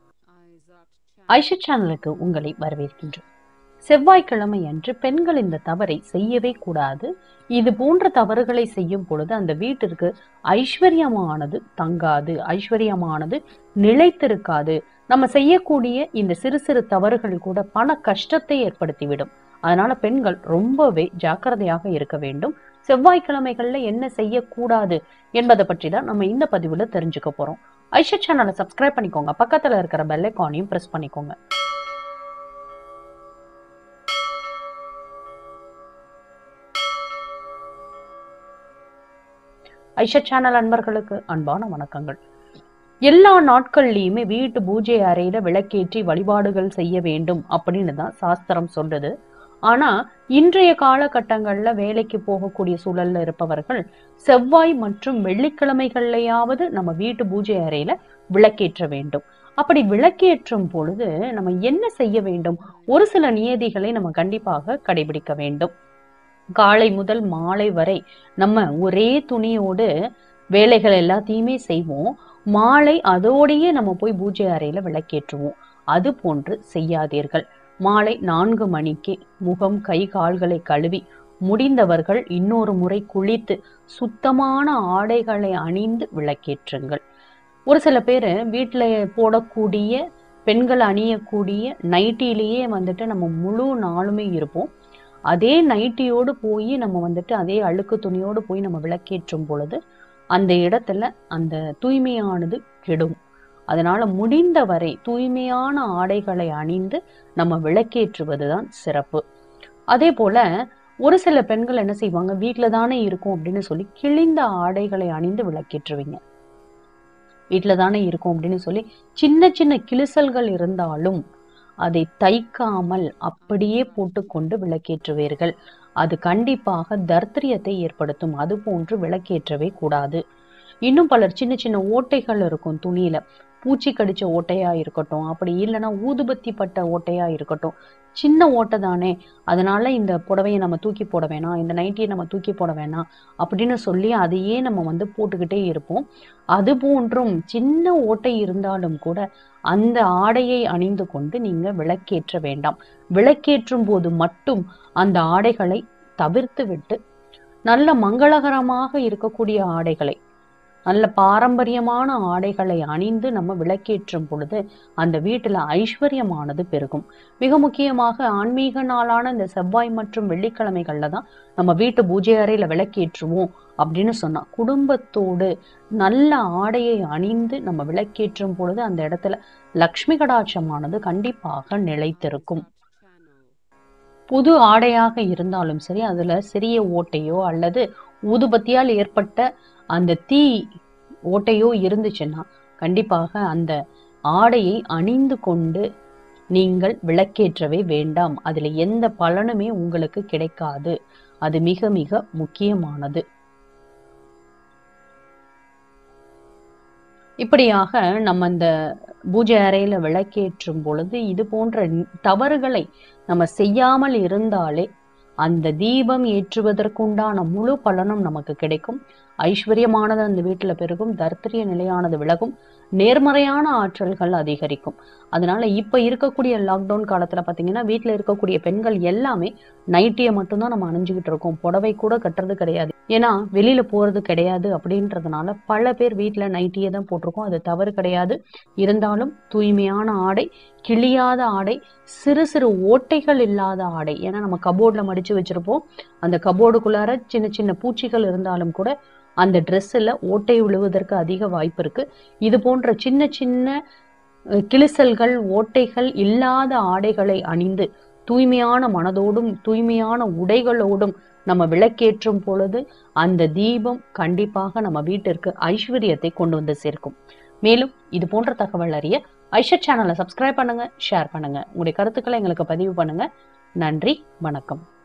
ஐஷா சேனலுக்கு உங்களை வரவேற்கின்றோம் செவ்வாய்க்கிழமை அன்று பெண்கள் இந்த தவறை செய்யவே கூடாது இது போன்ற தவறுகளை செய்யும் பொழுது அந்த வீட்டிற்கு ஐஸ்வர்யமானது தங்காது ஐஸ்வர்யமானது நிலைத்திருக்காது நம்ம செய்யக்கூடிய இந்த சிறு சிறு தவறுகள் கூட பண கஷ்டத்தை ஏற்படுத்திவிடும் அதனால பெண்கள் ரொம்பவே ஜாக்கிரதையாக இருக்க வேண்டும் செவ்வாய்க்கிழமைகள்ல என்ன செய்யக்கூடாது என்பதை பற்றி தான் நம்ம இந்த பதிவுல தெரிஞ்சுக்க போறோம் ஐஷா சேனலை சப்ஸ்கிரைப் பண்ணிக்கோங்க பக்கத்துல இருக்கிற பெல் ஐக்கானையும் பிரஸ் பண்ணிக்கோங்க ஐஷா சேனல் அன்பர்களுக்கு அன்பான வணக்கங்கள் எல்லா நாட்கள்லயுமே வீட்டு பூஜை அறையில விளக்கேற்றி வழிபாடுகள் செய்ய வேண்டும் அப்படின்னு தான் சாஸ்திரம் சொல்றது ஆனா இன்றைய காலகட்டங்கள்ல வேலைக்கு போகக்கூடிய சூழல்ல இருப்பவர்கள் செவ்வாய் மற்றும் வெள்ளிக்கிழமைகள்லயாவது நம்ம வீட்டு பூஜை அறையில விளக்கேற்ற வேண்டும் அப்படி விளக்கேற்றும் பொழுது நம்ம என்ன செய்ய வேண்டும் ஒரு சில நியதிகளை நம்ம கண்டிப்பாக கடைபிடிக்க வேண்டும் காலை முதல் மாலை வரை நம்ம ஒரே துணியோடு வேலைகள் எல்லாத்தையுமே செய்வோம் மாலை அதோடையே நம்ம போய் பூஜை அறையில விளக்கேற்றுவோம் அது போன்று செய்யாதீர்கள் மாலை நான்கு மணிக்கு முகம் கை கால்களை கழுவி முடிந்தவர்கள் இன்னொரு முறை குளித்து சுத்தமான ஆடைகளை அணிந்து விளக்கேற்றுங்கள் ஒரு சில பேர் வீட்டில் போடக்கூடிய பெண்கள் அணியக்கூடிய நைட்டிலேயே வந்துட்டு நம்ம முழு நாளுமே இருப்போம் அதே நைட்டியோடு போய் நம்ம வந்துட்டு அதே அழுக்கு துணியோடு போய் நம்ம விளக்கேற்றும் பொழுது அந்த இடத்துல அந்த தூய்மையானது கெடும் அதனால முடிந்தவரை தூய்மையான ஆடைகளை அணிந்து நம்ம விளக்கேற்றுவதுதான் சிறப்பு அதே போல ஒரு சில பெண்கள் என்ன செய்வாங்க வீட்டில தானே இருக்கும் அப்படின்னு சொல்லி கிழிந்த ஆடைகளை அணிந்து விளக்கேற்றுவீங்க வீட்டில தானே இருக்கும் அப்படின்னு சொல்லி சின்ன சின்ன கிழிசல்கள் இருந்தாலும் அதை தைக்காமல் அப்படியே போட்டுக்கொண்டு விளக்கேற்றுவீர்கள் அது கண்டிப்பாக தர்த்திரியத்தை ஏற்படுத்தும் அது போன்று விளக்கேற்றவே கூடாது இன்னும் பலர் சின்ன சின்ன ஓட்டைகள் இருக்கும் துணியில பூச்சி கடிச்ச ஓட்டையா இருக்கட்டும் அப்படி இல்லைன்னா ஊதுபத்தி பட்ட ஓட்டையா இருக்கட்டும் சின்ன ஓட்டை தானே அதனால இந்த புடவையை நம்ம தூக்கி போட வேணாம் இந்த நைட்டியை நம்ம தூக்கி போட வேணாம் அப்படின்னு சொல்லி அதையே நம்ம வந்து போட்டுக்கிட்டே இருப்போம் அது போன்றும் சின்ன ஓட்டை இருந்தாலும் கூட அந்த ஆடையை அணிந்து கொண்டு நீங்க விளக்கேற்ற வேண்டாம் விளக்கேற்றும் போது மட்டும் அந்த ஆடைகளை தவிர்த்து விட்டு நல்ல மங்களகரமாக இருக்கக்கூடிய ஆடைகளை நல்ல பாரம்பரியமான ஆடைகளை அணிந்து நம்ம விளக்கேற்றும் பொழுது அந்த வீட்டுல ஐஸ்வர்யமானது பெருகும் மிக முக்கியமாக ஆன்மீக நாளான இந்த செவ்வாய் மற்றும் வெள்ளிக்கிழமைகள்ல தான் நம்ம வீட்டு பூஜை அறையில விளக்கேற்றுவோம் அப்படின்னு சொன்னா குடும்பத்தோடு நல்ல ஆடையை அணிந்து நம்ம விளக்கேற்றும் பொழுது அந்த இடத்துல லக்ஷ்மி கடாட்சமானது கண்டிப்பாக நிலைத்திருக்கும் புது ஆடையாக இருந்தாலும் சரி அதுல சிறிய ஓட்டையோ அல்லது ஊதுபத்தியால் ஏற்பட்ட அந்த தீ ஓட்டையோ இருந்துச்சுன்னா கண்டிப்பாக அந்த ஆடையை அணிந்து கொண்டு நீங்கள் விளக்கேற்றவே வேண்டாம் அதுல எந்த பலனுமே உங்களுக்கு கிடைக்காது அது மிக மிக முக்கியமானது இப்படியாக நம்ம இந்த பூஜை அறையில விளக்கேற்றும் பொழுது இது போன்ற தவறுகளை நம்ம செய்யாமல் இருந்தாலே அந்த தீபம் ஏற்றுவதற்குண்டான முழு பலனும் நமக்கு கிடைக்கும் ஐஸ்வர்யமானது அந்த வீட்டுல பெருகும் தர்த்திரிய நிலையானது விலகும் நேர்மறையான ஆற்றல்கள் அதிகரிக்கும் அதனால இப்ப இருக்கக்கூடிய லாக்டவுன் காலத்துல பாத்தீங்கன்னா வீட்டுல இருக்கக்கூடிய பெண்கள் எல்லாமே நைட்டியை மட்டும்தான் நம்ம அணிஞ்சுக்கிட்டு இருக்கோம் புடவை கூட கட்டுறது கிடையாது ஏன்னா வெளியில போறது கிடையாது அப்படின்றதுனால பல பேர் வீட்டுல நைட்டியை தான் போட்டிருக்கோம் அது தவறு கிடையாது இருந்தாலும் தூய்மையான ஆடை கிழியாத ஆடை சிறு சிறு ஓட்டைகள் இல்லாத ஆடை ஏன்னா நம்ம கபோர்ட்ல மடிச்சு வச்சிருப்போம் அந்த கபோர்டுக்குள்ளார சின்ன சின்ன பூச்சிகள் இருந்தாலும் கூட அந்த ட்ரெஸ்ஸில் ஓட்டை விழுவதற்கு அதிக வாய்ப்பு இருக்கு இது போன்ற சின்ன சின்ன கிழிசல்கள் ஓட்டைகள் இல்லாத ஆடைகளை அணிந்து தூய்மையான மனதோடும் தூய்மையான உடைகளோடும் நம்ம விளக்கேற்றும் பொழுது அந்த தீபம் கண்டிப்பாக நம்ம வீட்டிற்கு ஐஸ்வர்யத்தை கொண்டு வந்து சேர்க்கும் மேலும் இது போன்ற தகவல் அறிய ஐஷா சேனலை சப்ஸ்கிரைப் பண்ணுங்க ஷேர் பண்ணுங்க உங்களுடைய கருத்துக்களை எங்களுக்கு பதிவு பண்ணுங்க நன்றி வணக்கம்